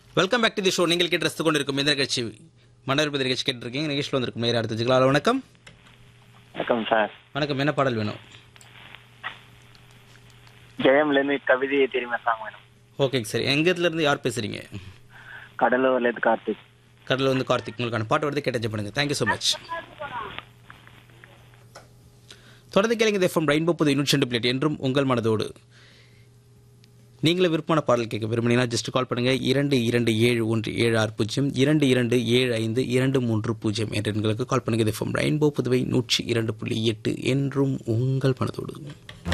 welcome back to the show நீங்கள் கேட்டு ரசித்து கொண்டிருக்கும் இந்த நிகழ்ச்சி மனவிருப்பது நிகழ்ச்சி கேட்டிருக்கீங்க நிகழ்ச்சியில் வந்திருக்கும் நேரம் அடுத்த ஜிகலா வணக்கம் வணக்கம் சார் வணக்கம் என்ன பாடல் வேணும் ஜெயம்லேருந்து கவிதையை தெரியுமா சாங் வேணும் ஓகேங்க சரி எங்கத்துல இருந்து யார் பேசுறீங்க கடலூர்லேருந்து கார்த்திக் கடலில் வந்து கார்த்திக் உங்களுக்கான பாட்டு வருது கேட்டு பண்ணுங்க தேங்க்யூ ஸோ மச் தொடர்ந்து கேளுங்க எஃப்எம் ரெயின்போ புது இன்னும் பிளேட் என்றும் உங்கள் மனதோடு நீங்களும் விருப்பமான பாடல் கேட்க விரும்பினீங்கன்னா ஜஸ்ட் கால் பண்ணுங்க இரண்டு இரண்டு ஏழு ஒன்று ஏழு ஆறு பூஜ்ஜியம் இரண்டு இரண்டு ஏழு ஐந்து இரண்டு மூன்று பூஜ்ஜியம் என்ற எண்களுக்கு கால் பண்ணுங்க எஃப்எம் ரெயின்போ புதுவை நூற்றி இரண்டு புள்ளி எட்டு என்றும் உங்கள் மனதோடு